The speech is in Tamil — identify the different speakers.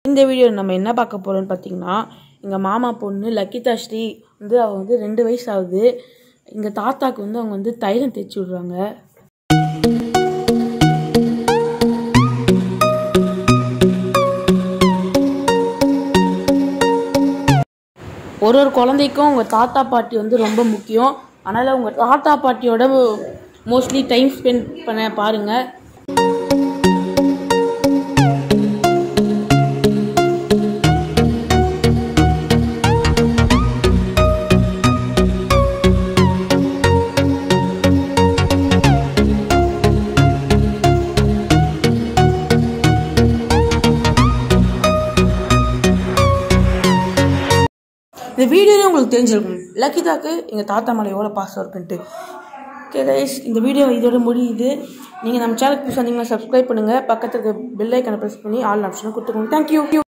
Speaker 1: இந்த வீடியோ நம்ம என்ன பார்க்க போகிறோம்னு பார்த்தீங்கன்னா எங்கள் மாமா பொண்ணு லக்கிதா ஸ்ரீ வந்து அவள் வந்து ரெண்டு வயசு ஆகுது எங்கள் தாத்தாக்கு வந்து அவங்க வந்து தைலம் தேய்ச்சி விடுறாங்க ஒரு ஒரு குழந்தைக்கும் உங்கள் தாத்தா பாட்டி வந்து ரொம்ப முக்கியம் அதனால் உங்கள் தாத்தா பாட்டியோட மோஸ்ட்லி டைம் ஸ்பெண்ட் பண்ண பாருங்கள் இந்த வீடியோலேயே உங்களுக்கு தெரிஞ்சிருக்கும் லக்கிதாக்கு எங்கள் தாத்தா மேலே எவ்வளோ பாசம் இருக்குன்ட்டு ஓகே கைஸ் இந்த வீடியோ இதோட முடியுது நீங்கள் நம்ம சேனலுக்கு புதுசாக வந்தீங்கன்னா சப்ஸ்கிரைப் பண்ணுங்கள் பக்கத்துக்கு பெல் ஐக்கனை ப்ரெஸ் பண்ணி ஆல் ஆப்ஷனை கொடுத்துக்கோங்க தேங்க்யூ